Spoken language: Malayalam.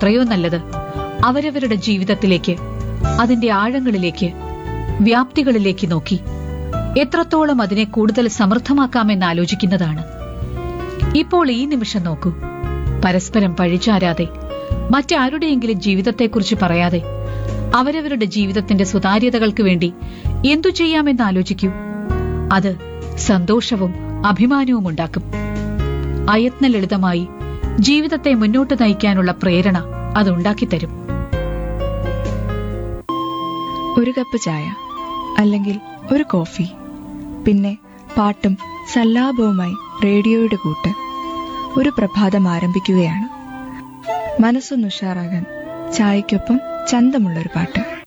എത്രയോ നല്ലത് അവരവരുടെ ജീവിതത്തിലേക്ക് അതിന്റെ ആഴങ്ങളിലേക്ക് വ്യാപ്തികളിലേക്ക് നോക്കി എത്രത്തോളം അതിനെ കൂടുതൽ സമൃദ്ധമാക്കാമെന്ന് ആലോചിക്കുന്നതാണ് ഇപ്പോൾ ഈ നിമിഷം നോക്കൂ പരസ്പരം പഴിചാരാതെ മറ്റാരുടെയെങ്കിലും ജീവിതത്തെക്കുറിച്ച് പറയാതെ അവരവരുടെ ജീവിതത്തിന്റെ സുതാര്യതകൾക്ക് വേണ്ടി എന്തു ചെയ്യാമെന്ന് ആലോചിക്കൂ അത് സന്തോഷവും അഭിമാനവും ഉണ്ടാക്കും അയത്ന ലളിതമായി ജീവിതത്തെ മുന്നോട്ട് നയിക്കാനുള്ള പ്രേരണ അതുണ്ടാക്കിത്തരും ഒരു കപ്പ് ചായ അല്ലെങ്കിൽ ഒരു കോഫി പിന്നെ പാട്ടും സല്ലാപവുമായി റേഡിയോയുടെ കൂട്ട് ഒരു പ്രഭാതം ആരംഭിക്കുകയാണ് മനസ്സൊന്ന് ഉഷാറാകാൻ ചായയ്ക്കൊപ്പം ചന്തമുള്ളൊരു പാട്ട്